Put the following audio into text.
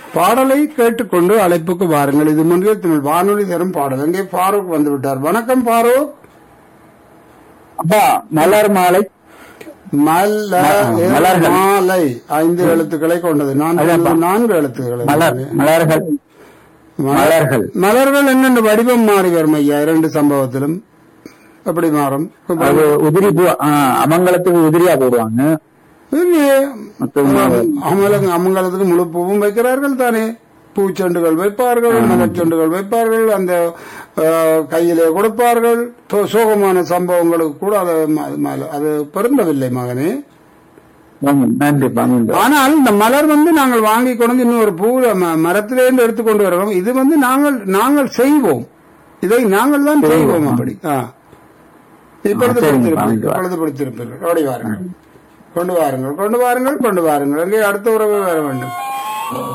பாடலை கேட்டுக்கொண்டு அழைப்புக்கு வாருங்கள் இது முன்பே தமிழ் வானொலி தரும் பாடல் அங்கே ஃபாரூக் வந்து விட்டார் வணக்கம் ஃபாரூக் அப்பா மலர் மாலை மல்ல மலர்கள். மாலை ஐந்து எழுத்துக்களை கொண்டது நான் அதான்ப்பா. சொன்னது நான்கு எழுத்துக்களை மலர் மலர்கள் மலர்கள் மலர்கள் என்னென்ன வடிவம் மாறி வரும் ஐயா இரண்டு சம்பவத்திலும் எப்படி மாறும் அது உதிரி பூ ஆ, அமங்கலத்துக்கு உதிரியா போடுவாங்க இல்லையே. மற்றும் அமலங்க அமங்கலத்துக்கு முழு பூவும் வைக்கிறார்கள் தானே பூச்செண்டுகள் வைப்பார்கள் மலச்செண்டுகள் வைப்பார்கள் அந்த அஹ், கையிலே கொடுப்பார்கள் சோ- சோகமான சம்பவங்களுக்கு கூட அது ம- ம- அது பொருந்தவில்லை மகனே ஆமாம், நன்றிப்பா நன்றி ஆனால் இந்த மலர் வந்து நாங்கள் வாங்கி கொண்டு இன்னொரு பூ ம- மரத்திலிருந்து எடுத்துக்கொண்டு வருவோம் இது வந்து நாங்கள் நாங்கள் செய்வோம் இதை நாங்கள் தான் செய்வோம் அப்படி ஆ. இப்பொழுது சரிங்க, பிடித்திருப்பீர்கள். வாங்கிட்டு வா. இப்பொழுது பிடித்திருப்பீர்கள் ஓடி வாருங்கள் கொண்டு வாருங்கள் கொண்டு வாருங்கள் கொண்டு வாருங்கள் அங்கே அடுத்த உறவு வர வேண்டும்